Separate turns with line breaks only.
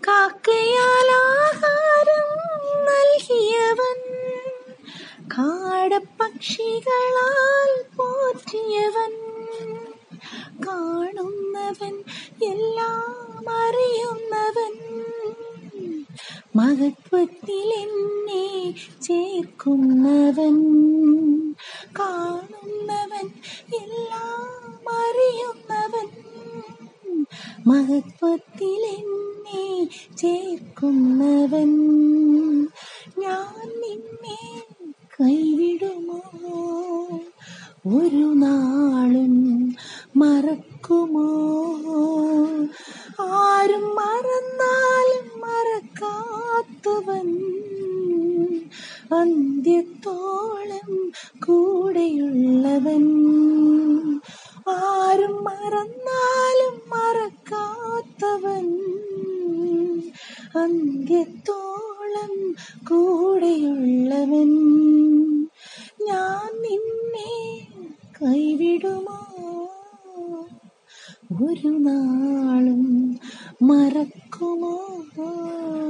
കാക്കയാൽ ആഹാരം നൽകിയവൻ കാടപ്പക്ഷികളാൽ പോറ്റിയവൻ കാണുന്നവൻ എല്ലാം അറിയുന്നവൻ മഹത്വത്തിൽ എന്നെ ചേർക്കുന്നവൻ കാണുന്നവൻ എല്ലാം അറിയുന്നവൻ മഹത്വത്തിൽ എന്നെ ചേർക്കുന്നവൻ ഞാൻ നിന്നെ കൈവിടുമോ ഒരു നാളും മറക്കുമോ ആരും മറന്നാലും മറക്കാത്തവൻ അന്ത്യത്തോളം കൂടെയുള്ളവൻ ആരും മറന്നാലും മറക്കാത്തവൻ അന്ത്യത്തോളം കൂടെയുള്ളവൻ ഞാൻ നിന്നെ കൈവിടുമോ ഒരു നാളും മറക്കുമോ